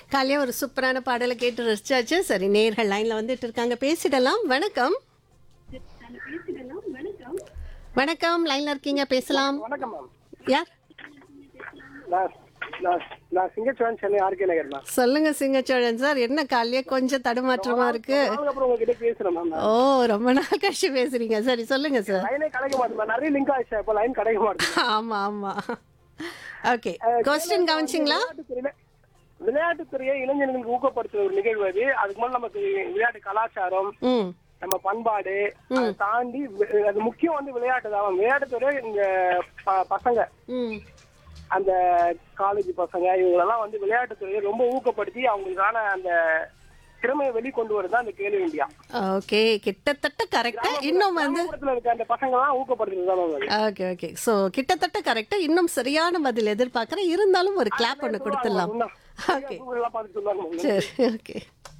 காலையே ஒரு சூப்பரான பாடலை கேட்டு ரசிச்சாச்சு சரி நேர்கள் லைன்ல வந்துட்டு இருக்காங்க பேசிடலாம் வணக்கம் வணக்கம் லைன்ல இருக்கீங்க பேசலாம் வணக்கம் மேம் யார் நான் நான் நான் சிங்கச்சுவன் சென்னை ஆர்கே நகர் மேம் சொல்லுங்க சிங்கச்சோழன் சார் என்ன காலையே கொஞ்சம் தடுமாற்றமா இருக்கு அதுக்கப்புறம் உங்ககிட்ட பேசுறேன் மேம் ஓ ரொம்ப நாள் கழிச்சு பேசுறீங்க சரி சொல்லுங்க சார் லைனே கிடைக்க மாட்டேன் மேம் நிறைய லிங்க் ஆயிடுச்சு இப்போ லைன் கிடைக்க மாட்டேங்குது ஆமா ஆமா ஓகே கொஸ்டின் கவனிச்சிங்களா விளையாட்டுத்துறையில விளையாட்டுத்துறையை இளைஞர்களுக்கு ஊக்கப்படுத்துற ஒரு நிகழ்வு அது அதுக்கு மேல நமக்கு விளையாட்டு கலாச்சாரம் ம் நம்ம பண்பாடு அதை தாண்டி வி- அது முக்கியம் வந்து விளையாட்டு தான் விளையாட்டுத்துறை இந்த ப- பசங்க ம் அந்த காலேஜ் பசங்க இவங்களெல்லாம் வந்து விளையாட்டுத்துறையை ரொம்ப ஊக்கப்படுத்தி அவங்களுக்கான அந்த திறமையை வெளிக்கொண்டு வரதான் அந்த கேள்வி இந்தியா ஓகே கிட்டத்தட்ட கரெக்டா இன்னும் வந்து கிராமப்புறத்துல இருக்க அந்த பசங்க தான் ஊக்கப்படுத்துறது தான் மேம் அது. ஓகே ஓகே ஸோ கிட்டத்தட்ட கரெக்டா இன்னும் சரியான பதில் எதிர்பார்க்குறேன் இருந்தாலும் ஒரு கிளாப் ஒன்று கொடுத்துடலாம் இன்னும் ஓகே எல்லாம் பார்த்து சொல்லுவாங்க மேம். சரி ஓகே